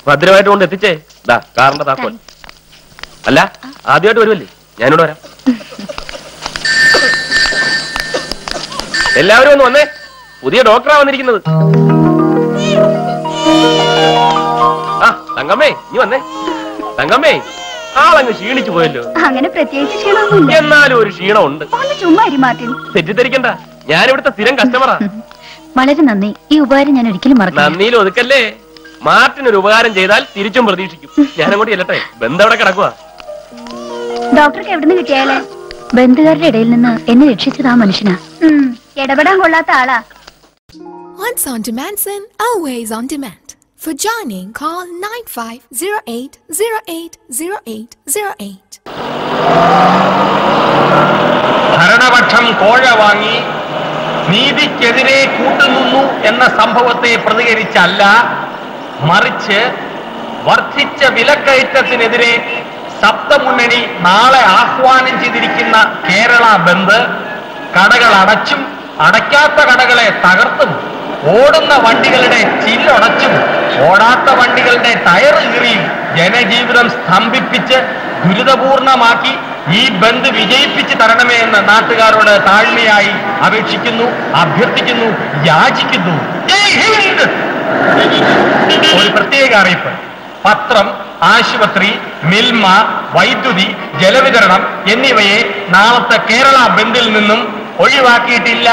ഭദ്രമായിട്ട് കൊണ്ട് എത്തിച്ചേ ദാ കാറിന്റെ താക്കോൽ അല്ല ആദ്യമായിട്ട് വരുമല്ലേ ഞാനിവിടെ വരാം എല്ലാവരും ഒന്ന് വന്നേ പുതിയ ഡോക്ടറാ വന്നിരിക്കുന്നത് ആ തങ്കമ്മേ നീ വന്നേ തങ്കമ്മേ ആളങ്ങ് ക്ഷീണിച്ചു പോയല്ലോ അങ്ങനെ പ്രത്യേകിച്ച് ക്ഷീണമൊന്നുമില്ല എന്നാലും ഒരു ക്ഷീണമുണ്ട് ഒന്ന് ചുമ്മാ ഇരി മാർട്ടിൻ തെറ്റിദ്ധരിക്കണ്ട ഞാനിവിടുത്തെ സ്ഥിരം കസ്റ്റമറാ വളരെ നന്ദി ഈ ഉപകാരം ഞാൻ ഒരിക്കലും മറക്കില്ല നന്ദിയിൽ ഒതുക്കല്ലേ മാർട്ടിന് ഒരു ഉപകാരം ചെയ്താൽ തിരിച്ചും പ്രതീക്ഷിക്കും ഞാനങ്ങോട്ട് ചെല്ലട്ടെ ബന്ധം അവിടെ കിടക്കുക ഡോക്ടർക്ക് എവിടുന്ന് കിട്ടിയാലേ ബന്ധുക്കാരുടെ ഇടയിൽ നിന്ന് എന്നെ രക്ഷിച്ചത് ആ മനുഷ്യനാ ഇടപെടാൻ കൊള്ളാത്ത ആളാ Once on demand sin, always on demand. For joining, call 9508080808. ഭരണപക്ഷം കോഴ വാങ്ങി നീതിക്കെതിരെ കൂട്ടുനിന്നു എന്ന സംഭവത്തെ പ്രതികരിച്ചല്ല മറിച്ച് വർദ്ധിച്ച വിലക്കയറ്റത്തിനെതിരെ സപ്തമുന്നണി നാളെ ആഹ്വാനം ചെയ്തിരിക്കുന്ന കേരള ബന്ദ് കടകൾ അടച്ചും അടയ്ക്കാത്ത കടകളെ തകർത്തും ഓടുന്ന വണ്ടികളുടെ ചില്ലടച്ചും ഓടാത്ത വണ്ടികളുടെ ടയർ കീറിയും ജനജീവിതം സ്തംഭിപ്പിച്ച് ദുരിതപൂർണമാക്കി ഈ ബന്ദ് വിജയിപ്പിച്ച് തരണമേ എന്ന് നാട്ടുകാരോട് താഴ്മയായി അപേക്ഷിക്കുന്നു അഭ്യർത്ഥിക്കുന്നു യാചിക്കുന്നു ജയ് ഹിന്ദ്! ഒരു പ്രത്യേക അറിയിപ്പ് പത്രം ആശുപത്രി മിൽമ വൈദ്യുതി ജലവിതരണം എന്നിവയെ നാളത്തെ കേരള ബന്ദിൽ നിന്നും ഒഴിവാക്കിയിട്ടില്ല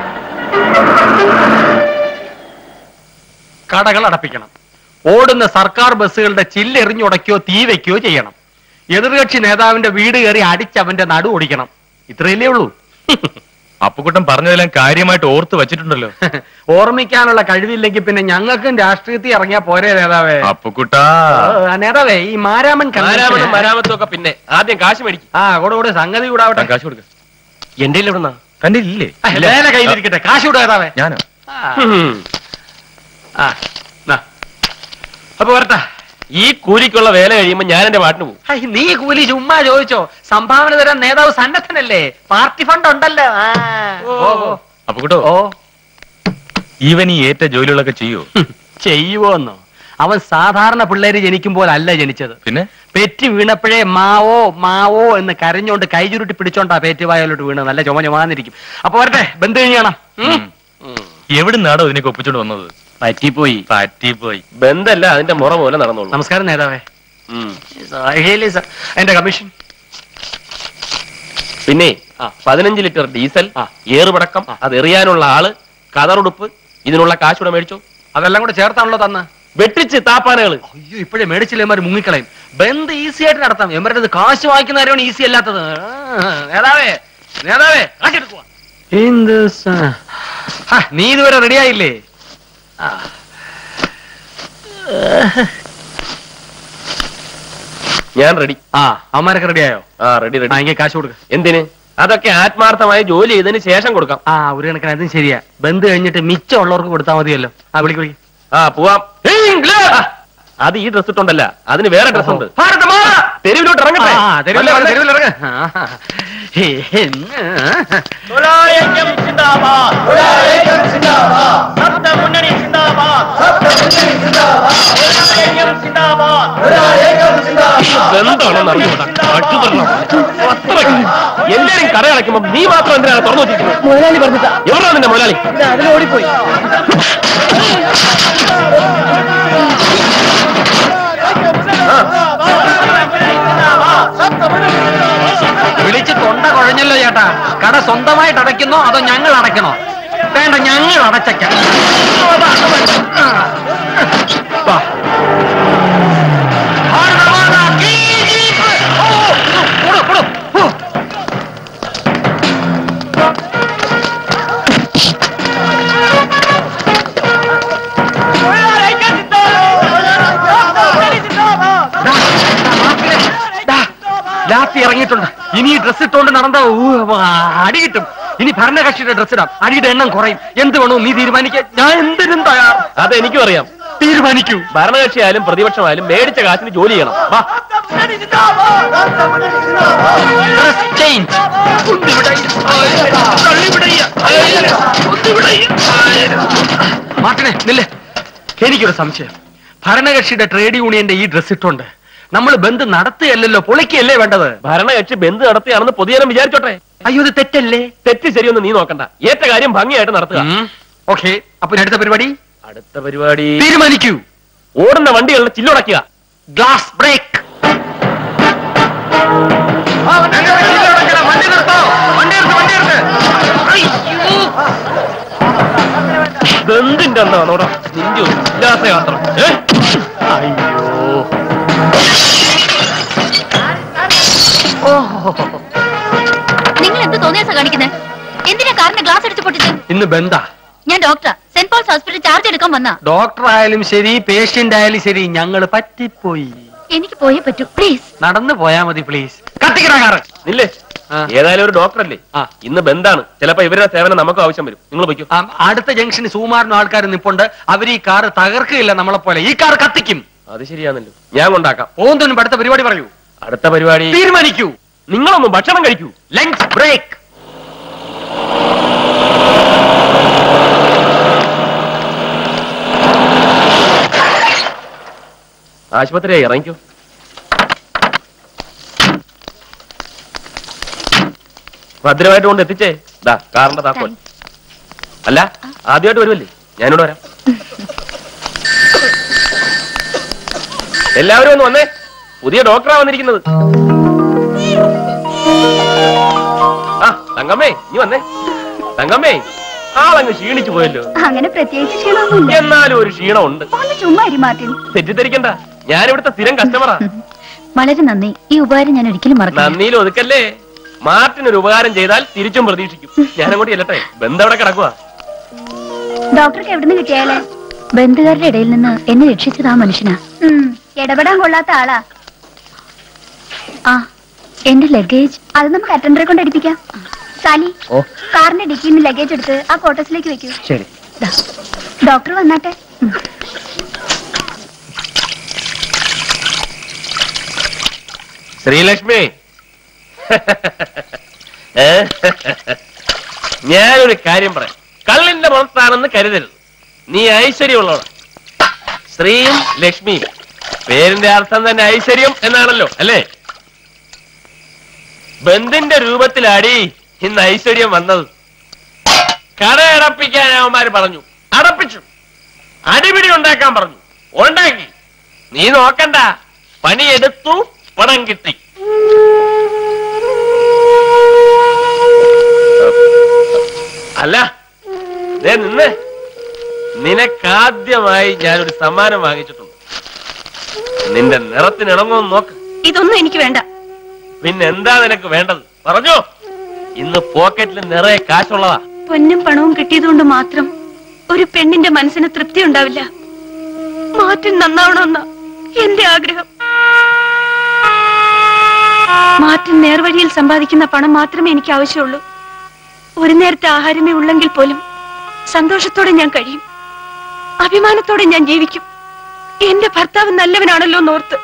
കടകൾ അടപ്പിക്കണം ഓടുന്ന സർക്കാർ ബസ്സുകളുടെ ചില്ലെറിഞ്ഞുടയ്ക്കോ തീ വയ്ക്കോ ചെയ്യണം എതിർകക്ഷി നേതാവിന്റെ വീട് കയറി അടിച്ചവന്റെ നടു ഓടിക്കണം ഇത്രയല്ലേ ഉള്ളൂ അപ്പുക്കുട്ടൻ പറഞ്ഞതെല്ലാം കാര്യമായിട്ട് ഓർത്ത് വെച്ചിട്ടുണ്ടല്ലോ ഓർമ്മിക്കാനുള്ള കഴിവില്ലെങ്കിൽ പിന്നെ ഞങ്ങൾക്കും രാഷ്ട്രീയത്തിൽ ഇറങ്ങിയാ പോരെ നേതാവേ അപ്പുക്കുട്ടാ ആ, നേതാവേ ഈ മാരാമൻ മാരാമണും കൺവെൻഷന് മരാമത്തും ഒക്കെ പിന്നെ ആദ്യം കാശ് മേടിക്കും ആ കൂടെ കൂടെ സംഗതി കൂടാവട്ടെ താൻ കാശ് കൊടുക്ക എന്റെ എവിടുന്നാ തന്റെ ഇല്ലേ ആ, വേല കയ്യിലിരിക്കട്ടെ കാശ് കൂടെ നേതാവേ ഞാനോ ആ, ആ, നാ. അപ്പൊ വരട്ടെ ഈ കൂലിക്കുള്ള വേല കഴിയുമ്പോ ഞാൻ എന്റെ പാട്ടിന് പോകും ഹൈ, നീ കൂലി ചുമ്മാ ചോദിച്ചോ സംഭാവന തരാൻ നേതാവ് സന്നദ്ധനല്ലേ പാർട്ടി ഫണ്ട് ഉണ്ടല്ലോ ആ. ഓ, ഓ. അപ്പുക്കുട്ടോ ഓ ഇവൻ ഈ ഏറ്റ ജോലികളൊക്കെ ചെയ്യോ ഹും, ചെയ്യുവോന്നോ അവൻ സാധാരണ പിള്ളേര് ജനിക്കുമ്പോഴല്ല ജനിച്ചത് പിന്നെ പെറ്റ് വീണപ്പോഴേ മാവോ മാവോ എന്ന് കരഞ്ഞോണ്ട് കൈ ചുരുട്ടി പിടിച്ചോണ്ടാ പേറ്റുവായാലോട്ട് വീണ് നല്ല ചുമ ചുമാന്നിരിക്കും അപ്പൊ വരട്ടെ ബന്ധു കഴിഞ്ഞാണ് എവിടുന്നാടോ ഇതിനൊക്കെ ഒപ്പിച്ചോണ്ട് വന്നത് പറ്റിപ്പോയി പറ്റിപ്പോയി ബന്ധല്ല അതിന്റെ മുറ പോലെ നടന്നോളൂ നമസ്കാരം നേതാവേ ഉം. സാഹേലി സ- എന്റെ കമ്മീഷൻ പിന്നെ ആ. പതിനഞ്ച് ലിറ്റർ ഡീസൽ ആ. ഏറുപടക്കം അത് എറിയാനുള്ള ആള് കതറുടുപ്പ് ഇതിനുള്ള കാശൂടെ മേടിച്ചോ അതെല്ലാം കൂടെ ചേർത്താണല്ലോ തന്ന് വെട്ടിച്ച് താപ്പാനകള് അയ്യോ ഇപ്പോഴേ മേടിച്ചില്ലേമാര് മുങ്ങിക്കളയും ബന്ദ് ഈസി ആയിട്ട് നടത്താം എമ്മരുടെ കാശ് വാങ്ങിക്കുന്ന കാര്യമാണ് ഈസി അല്ലാത്തത് ആ, നേതാവേ നേതാവേ കാശ് എടുക്കുക എന്ത് സ- ആ, നീ ഇതുവരെ റെഡിയായില്ലേ ആ. ഞാൻ റെഡി ആ അവന്മാരൊക്കെ റെഡിയായോ ആ റെഡി റെഡി ആ എങ്കിൽ കാശ് കൊടുക്ക എന്തിന് അതൊക്കെ ആത്മാർത്ഥമായി ജോലി ചെയ്തതിന് ശേഷം കൊടുക്കാം ആ ഒരു കണക്കിന് അതും ശരിയാ ബന്ദ് കഴിഞ്ഞിട്ട് മിച്ചം ഉള്ളവർക്ക് കൊടുത്താൽ മതിയല്ലോ ആ വിളിക്ക് വിളിക്ക് ആ പോവാം ആ, അത് ഈ ഡ്രസ് ഇട്ടുണ്ടല്ല അതിന് വേറെ ഡ്രസ് ഉണ്ട് തെരുവിലോട്ട് ഇറങ്ങട്ടെ ആ, തെരുവിൽ ഇറങ്ങ്, വല്ലേ, തെരുവിൽ ഇറങ്ങ്. ആ, ഹേ, എന്ന്. തൊഴിലാളിയക്കം സിന്ദാബാദ്. സപ്തമുന്നണി സിന്ദാബാദ്. തൊഴിലാളിയക്കം സിന്ദാബാദ്. ഇതെന്താണെന്ന് അറിഞ്ഞൂടാ. അടിപൊളിയാണ്. അത്രയ്ക്ക്. എല്ലാരും കട അടയ്ക്കുമ്പോ നീ മാത്രം എന്തിനാണ് തുറന്നു വെച്ചിരിക്കുന്നത് മുതലാളി പറഞ്ഞിട്ടാ എവിടാ നിന്റെ മുതലാളി അതിൽ ഓടിപ്പോയി വിളിച്ച് തൊണ്ട കുഴഞ്ഞല്ലോ ചേട്ടാ കട സ്വന്തമായിട്ട് അടയ്ക്കുന്നോ അതോ ഞങ്ങൾ അടയ്ക്കണോ വേണ്ട ഞങ്ങൾ അടച്ചേക്കാം വാ. Bharat Mata key jeep. ഓ, കൊടു, കൊടു. ഓ. ദാ, മാപ്പിളെ, ദാ, ലാത്തി ഇറങ്ങിയിട്ടുണ്ട് ഇനി ഈ ഡ്രസ് ഇട്ടുകൊണ്ട് നടന്ന ഊ, ആ, അടി കിട്ടും ഇനി ഭരണകക്ഷിയുടെ ഡ്രസ് ഇടാം അടിയുടെ എണ്ണം കുറയും എന്ത് വേണോ നീ തീരുമാനിക്കാൻ ഞാൻ എന്തിനും തയ്യാർ അത് എനിക്കും അറിയാം തീരുമാനിക്കൂ ഭരണകക്ഷിയായാലും പ്രതിപക്ഷമായാലും മേടിച്ച കാശിന് ജോലി ചെയ്യണം വാ ഡ്രസ് ചേഞ്ച് മാറ്റണേ നില്ലേ എനിക്കൊരു സംശയം ഭരണകക്ഷിയുടെ ട്രേഡ് യൂണിയന്റെ ഈ ഡ്രസ് ഇട്ടുണ്ട് നമ്മൾ ബന്ദ് നടത്തുകയല്ലല്ലോ പൊളിക്കുകയല്ലേ വേണ്ടത് ഭരണകക്ഷി ബന്ദ് നടത്തുകയാണെന്ന് പൊതുജനം വിചാരിച്ചോട്ടെ അയ്യോ ഇത് തെറ്റല്ലേ തെറ്റ് ശരിയൊന്നും നീ നോക്കണ്ട ഏറ്റ കാര്യം ഭംഗിയായിട്ട് നടത്തുക ഓക്കെ അപ്പൊ ഇനി അടുത്ത പരിപാടി അടുത്ത പരിപാടി തീരുമാനിക്കൂ ഓടുന്ന വണ്ടികളുടെ ചില്ലുടക്കുക ഗ്ലാസ് ബ്രേക്ക് വണ്ടി നിർത്തോ വണ്ടി നിർത്ത് വണ്ടി നിർത്ത് ബന്ധിന്റെ എന്താണോടാ നിന്റെ ഒരു ഉല്ലാസയാത്ര ഏ? അയ്യോ നിങ്ങൾ എന്ത് തോന്നിയാസ കാണിക്കുന്നത് എന്തിനാ കാറിന്റെ ഗ്ലാസ് എടുത്ത് പൊട്ടിച്ച് ഇന്ന് ബന്ധാ ഞാൻ ഡോക്ടറാ സെന്റ് പോൾസ് ഹോസ്പിറ്റൽ ചാർജ് എടുക്കാൻ വന്നാ ഡോക്ടർ ആയാലും ശരി പേഷ്യന്റ് ആയാലും ശരി ഞങ്ങൾ പറ്റിപ്പോയി എനിക്ക് പോയേ പറ്റൂ പ്ലീസ് നടന്നു പോയാ മതി പ്ലീസ് കത്തിക്കട കാറ് നില്ലേ ആ. ഏതായാലും ഒരു ഡോക്ടറല്ലേ ആ. ഇന്ന് ബന്ധാണ് ചിലപ്പോ ഇവരുടെ സേവനം നമുക്ക് ആവശ്യം വരും നിങ്ങൾ പൊയ്ക്കോ ആ, അടുത്ത ജംഗ്ഷന് സുമാറിനും ആൾക്കാർ നിപ്പുണ്ട് അവർ ഈ കാറ് തകർക്കുകയില്ല നമ്മളെ പോലെ ഈ കാർ കത്തിക്കും അത് ശരിയാണല്ലോ ഞാൻ കൊണ്ടാക്കാം പോകുന്നതിനും അടുത്ത പരിപാടി പറയൂ അടുത്ത പരിപാടി തീരുമാനിക്കൂ നിങ്ങളൊന്നും ഭക്ഷണം കഴിക്കൂ ലഞ്ച് ബ്രേക്ക് ആശുപത്രിയായി ഇറങ്ങിക്കോ ഭദ്രമായിട്ട് കൊണ്ട് എത്തിച്ചേ ദാ കാറിന്റെ താക്കോൽ അല്ല ആദ്യമായിട്ട് വരുമല്ലേ ഞാനിവിടെ വരാം എല്ലാവരും ഒന്ന് വന്നേ പുതിയ ഡോക്ടറാ വന്നിരിക്കുന്നത് ആ തങ്കമ്മേ നീ വന്നേ തങ്കമ്മേ ആളങ്ങ് ക്ഷീണിച്ചു പോയല്ലോ അങ്ങനെ പ്രത്യേകിച്ച് ക്ഷീണമൊന്നുമില്ല എന്നാലും ഒരു ക്ഷീണമുണ്ട് ഒന്ന് ചുമ്മാ ഇരി മാർട്ടിൻ തെറ്റിദ്ധരിക്കണ്ട ഞാനിവിടുത്തെ സ്ഥിരം കസ്റ്റമറാ വളരെ നന്ദി ഈ ഉപകാരം ഞാൻ ഒരിക്കലും മറക്കില്ല നന്ദിയിൽ ഒതുക്കല്ലേ മാർട്ടിന് ഒരു ഉപകാരം ചെയ്താൽ തിരിച്ചും പ്രതീക്ഷിക്കും ഞാനങ്ങോട്ട് ചെല്ലട്ടെ ബന്ധം അവിടെ കിടക്കുക ഡോക്ടർക്ക് എവിടുന്ന് കിട്ടിയാലേ ബന്ധുക്കാരുടെ ഇടയിൽ നിന്ന് എന്നെ രക്ഷിച്ചത് ആ മനുഷ്യനാ ഇടപെടാൻ കൊള്ളാത്ത ആളാ ആ എന്റെ ലഗേജ് അത് നമുക്ക് അറ്റൻഡറെ കൊണ്ട് അടിപ്പിക്കാം സാലി ഓ. കാറിന്റെ ഡിക്കിയിൽ നിന്ന് ലഗേജ് എടുത്ത് ആ കോട്ടസിലേക്ക് വെക്കൂ ശരി ദാ, ഡോക്ടർ വന്നാട്ടെ ഉം. ശ്രീലക്ഷ്മി ഏ? ഞാനൊരു കാര്യം പറയാം കള്ളിന്റെ പുറത്താണെന്ന് കരുതരുത് നീ ഐശ്വര്യമുള്ളവളാ ശ്രീയും ലക്ഷ്മിയും പേരിന്റെ അർത്ഥം തന്നെ ഐശ്വര്യം എന്നാണല്ലോ അല്ലേ ബന്ധിന്റെ രൂപത്തിലാടി ഇന്ന് ഐശ്വര്യം വന്നത് കട അടപ്പിക്കാൻ അവന്മാര് പറഞ്ഞു അടപ്പിച്ചു അടിപിടി ഉണ്ടാക്കാൻ പറഞ്ഞു ഉണ്ടാക്കി നീ നോക്കണ്ട പണിയെടുത്തു പണം കിട്ടി അല്ല ദേ നിന്ന് നിനക്കാദ്യമായി ഞാനൊരു സമ്മാനം വാങ്ങിച്ചിട്ടുണ്ട് നിന്റെ നിറത്തിന് ഇണങ്ങുമെന്ന് നോക്ക് ഇതൊന്നും എനിക്ക് വേണ്ട പിന്നെ എന്താ നിനക്ക് വേണ്ടത് പറഞ്ഞോ ഇന്ന് പോക്കറ്റിൽ നിറയെ കാശുള്ളതാ പൊന്നും പണവും കിട്ടിയതുകൊണ്ട് മാത്രം ഒരു പെണ്ണിന്റെ മനസ്സിന് തൃപ്തി ഉണ്ടാവില്ല മാറ്റം നന്നാവണമെന്ന എന്റെ ആഗ്രഹം മാറ്റം നേർവഴിയിൽ സമ്പാദിക്കുന്ന പണം മാത്രമേ എനിക്ക് ആവശ്യമുള്ളൂ ഒരു നേരത്തെ ആഹാരമേ ഉള്ളെങ്കിൽ പോലും സന്തോഷത്തോടെ ഞാൻ കഴിയും അഭിമാനത്തോടെ ഞാൻ ജീവിക്കും എന്റെ ഭർത്താവ് നല്ലവനാണല്ലോ എന്നോർത്ത്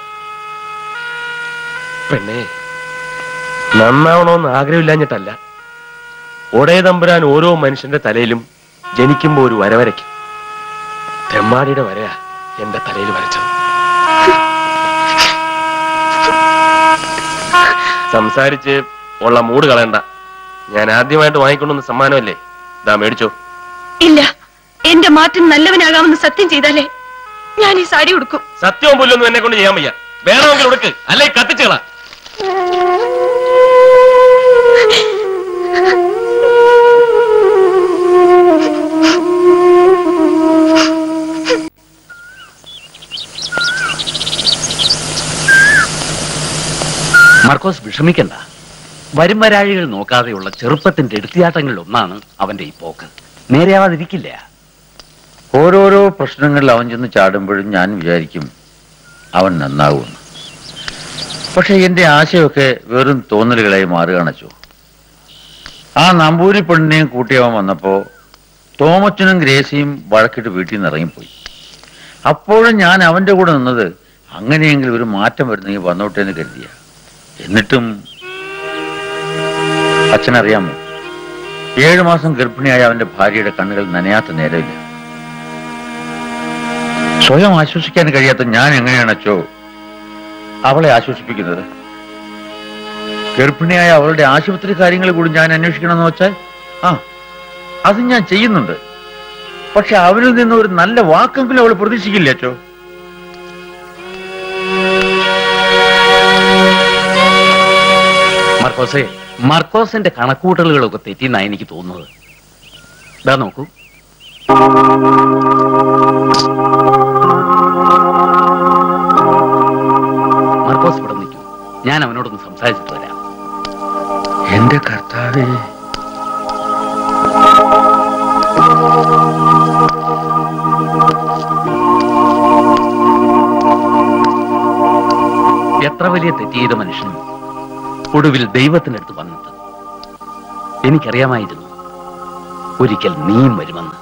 പെണ്ണേ നന്നാവണമെന്ന് ആഗ്രഹമില്ലാഞ്ഞിട്ടല്ല ഒടേ തമ്പുരാൻ ഓരോ മനുഷ്യന്റെ തലയിലും ജനിക്കുമ്പോ ഒരു വര വരയ്ക്കും തെമ്മാടിയുടെ വരയാ എന്റെ തലയിൽ വരച്ചത് സംസാരിച്ച് ഉള്ള മൂട് കളയണ്ട ഞാൻ ആദ്യമായിട്ട് വാങ്ങിക്കൊണ്ടുവന്ന സമ്മാനമല്ലേ ഇതാ മേടിച്ചോ ഇല്ല എന്റെ മാറ്റം നല്ലവനാകാമെന്ന് സത്യം ചെയ്താലേ ഞാൻ ഈ സാരി ഉടുക്കും സത്യവും പുല്ലൊന്നും എന്നെ കൊണ്ട് ചെയ്യാൻ വയ്യ വേണമെങ്കിൽ ഉടുക്ക് അല്ലെ കത്തിച്ചുകള മർക്കോസ് വിഷമിക്കണ്ട വരും വരാഴികൾ നോക്കാതെയുള്ള ചെറുപ്പത്തിന്റെ എടുത്തിയാട്ടങ്ങളിൽ ഒന്നാണ് അവന്റെ ഈ പോക്ക് നേരെയാവാതിരിക്കില്ല ഓരോരോ പ്രശ്നങ്ങളിൽ അവൻ ചെന്ന് ചാടുമ്പോഴും ഞാൻ വിചാരിക്കും അവൻ നന്നാകുമെന്ന് പക്ഷെ എന്റെ ആശയമൊക്കെ വെറും തോന്നലുകളായി മാറുകയാണച്ചോ ആ നമ്പൂരി പെണ്ണിനെയും കൂട്ടി അവൻ വന്നപ്പോ തോമച്ചനും ഗ്രേസിയും വഴക്കിട്ട് വീട്ടിൽ നിന്ന് ഇറങ്ങിപ്പോയി അപ്പോഴും ഞാൻ അവന്റെ കൂടെ നിന്നത് അങ്ങനെയെങ്കിലും ഒരു മാറ്റം വരുന്നെങ്കിൽ വന്നോട്ടെ എന്ന് കരുതിയ എന്നിട്ടും അച്ഛനറിയാമോ ഏഴു മാസം ഗർഭിണിയായ അവന്റെ ഭാര്യയുടെ കണ്ണുകൾ നനയാത്ത നേരമില്ല സ്വയം ആശ്വസിക്കാൻ കഴിയാത്ത ഞാൻ എങ്ങനെയാണ് അച്ചോ അവളെ ആശ്വസിപ്പിക്കുന്നത് ഗർഭിണിയായ അവളുടെ ആശുപത്രി കാര്യങ്ങൾ കൂടി ഞാൻ അന്വേഷിക്കണമെന്ന് വെച്ചാൽ ആ അത് ഞാൻ ചെയ്യുന്നുണ്ട് പക്ഷെ അവരിൽ നിന്ന് ഒരു നല്ല വാക്കെങ്കിലും അവൾ പ്രതീക്ഷിക്കില്ല അച്ചോ മർക്കോസേ മർക്കോസിന്റെ കണക്കൂട്ടലുകളൊക്കെ തെറ്റിന്നാ എനിക്ക് തോന്നുന്നത് ഇതാ നോക്കൂ മർക്കോസ് ഇവിടെ നിൽക്കൂ ഞാൻ അവനോടൊന്ന് സംസാരിച്ചിട്ട് വരാം എന്റെ കർത്താവേ എത്ര വലിയ തെറ്റ് ചെയ്ത മനുഷ്യനും ഒടുവിൽ ദൈവത്തിനടുത്ത് വന്നത് എനിക്കറിയാമായിരുന്നു ഒരിക്കൽ നീയും വരുമെന്ന്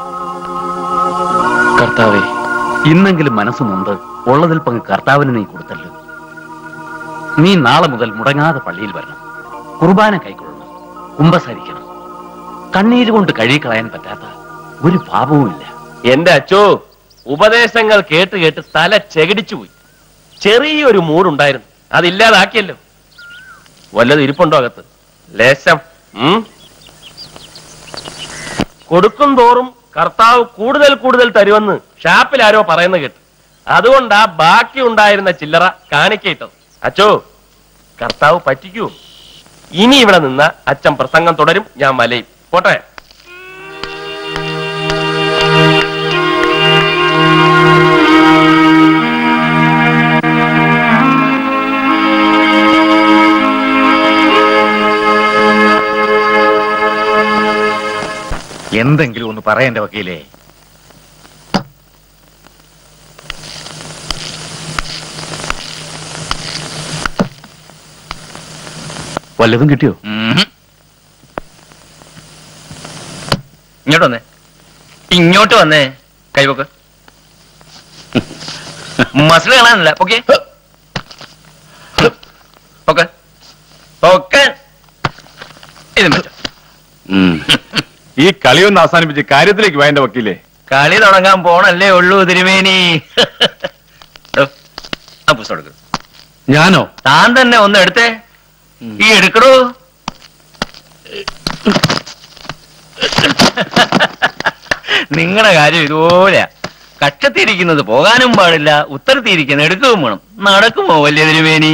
കർത്താവെ ഇന്നെങ്കിലും മനസ്സ് നൊന്ത് ഉള്ളതിൽ പങ്ക് കർത്താവിന് നീ കൊടുത്തല്ലോ നീ നാളെ മുതൽ മുടങ്ങാതെ പള്ളിയിൽ വരണം കുർബാന കൈക്കൊള്ളണം കുമ്പസരിക്കണം കണ്ണീര് കൊണ്ട് കഴുകിക്കളയാൻ പറ്റാത്ത ഒരു പാപവുമില്ല എന്റെ അച്ചോ ഉപദേശങ്ങൾ കേട്ട് കേട്ട് തല ചെകിടിച്ചു പോയി ചെറിയൊരു മൂടുണ്ടായിരുന്നു അതില്ലാതാക്കിയല്ലോ വല്ലത് ഇരിപ്പുണ്ടോ അകത്ത് ലേശം ഉം? കൊടുക്കും തോറും കർത്താവ് കൂടുതൽ കൂടുതൽ തരുമെന്ന് ഷാപ്പിൽ ആരോ പറയുന്ന കേട്ടു അതുകൊണ്ടാ ബാക്കി ഉണ്ടായിരുന്ന ചില്ലറ കാണിക്കയിട്ടത് അച്ചോ കർത്താവ് പറ്റിക്കൂ ഇനി ഇവിടെ നിന്ന അച്ഛൻ പ്രസംഗം തുടരും ഞാൻ മലയും പോട്ടെ എന്തെങ്കിലും ഒന്ന് പറയണ്ട വക്കീലേ വല്ലതും കിട്ടിയോ ഇങ്ങോട്ട് വന്നേ ഇങ്ങോട്ട് വന്നേ കൈവക്ക് മസിൽ കാണാനല്ല ഓക്കെ ഓക്കെ ഓക്കെ ഇതും വെച്ചോ ഈ കളിയൊന്ന് അവസാനിപ്പിച്ച് കാര്യത്തിലേക്ക് വേണ്ട വക്കീലേ കളി തുടങ്ങാൻ പോണല്ലേ ഉള്ളൂ തിരുമേനി ദോ, ആ പുസ്തകം എടുക്ക് ഞാനോ താൻ തന്നെ ഒന്ന് എടുത്തേ ഈ എടുക്കടോ നിങ്ങളുടെ കാര്യം ഇതുപോലെയാ കക്ഷത്തിരിക്കുന്നത് പോകാനും പാടില്ല ഉത്തരത്തിരിക്കുന്ന എടുക്കുകയും വേണം നടക്കുമോ വലിയ തിരുമേനി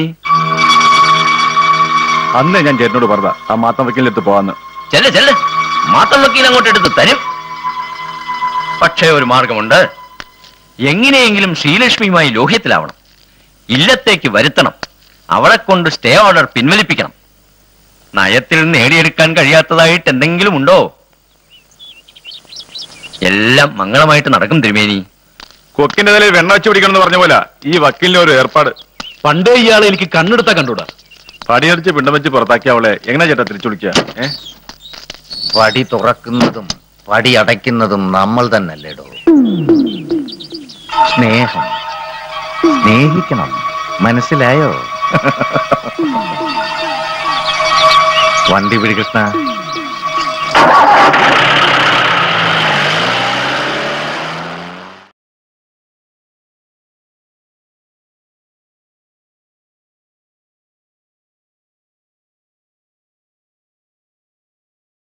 അന്ന് ഞാൻ ചേട്ടനോട് പറഞ്ഞ ആ മാത്തം വക്കീലിനടുത്ത് പോവാന്ന് ചെല്ല് ചെല്ല് മാത്രം വക്കീൽ അങ്ങോട്ട് എടുത്ത് തരും പക്ഷേ ഒരു മാർഗമുണ്ട് എങ്ങനെയെങ്കിലും ശ്രീലക്ഷ്മിയുമായി ലോഹ്യത്തിലാവണം ഇല്ലത്തേക്ക് വരുത്തണം അവളെ കൊണ്ട് സ്റ്റേ ഓർഡർ പിൻവലിപ്പിക്കണം നയത്തിൽ നേടിയെടുക്കാൻ കഴിയാത്തതായിട്ട് എന്തെങ്കിലും ഉണ്ടോ എല്ലാം മംഗളമായിട്ട് നടക്കും തിരുമേനി കൊക്കിന്റെ തലയിൽ വെണ്ണ വെച്ച് പിടിക്കണം എന്ന് പറഞ്ഞ പോലെ ഈ വക്കീലിന്റെ ഒരു ഏർപ്പാട് പണ്ടേ ഇയാളെ എനിക്ക് കണ്ണെടുത്താ കണ്ടൂടാ പടിയടിച്ച് പിണ്ടം വെച്ച് പുറത്താക്കി അവളെ എങ്ങനെ ചേട്ടാ തിരിച്ചു വിളിക്കുക ഏ പടി തുറക്കുന്നതും പടി അടയ്ക്കുന്നതും നമ്മൾ തന്നല്ലേടോ സ്നേഹം സ്നേഹിക്കണം മനസ്സിലായോ വണ്ടി പിടി കൃഷ്ണ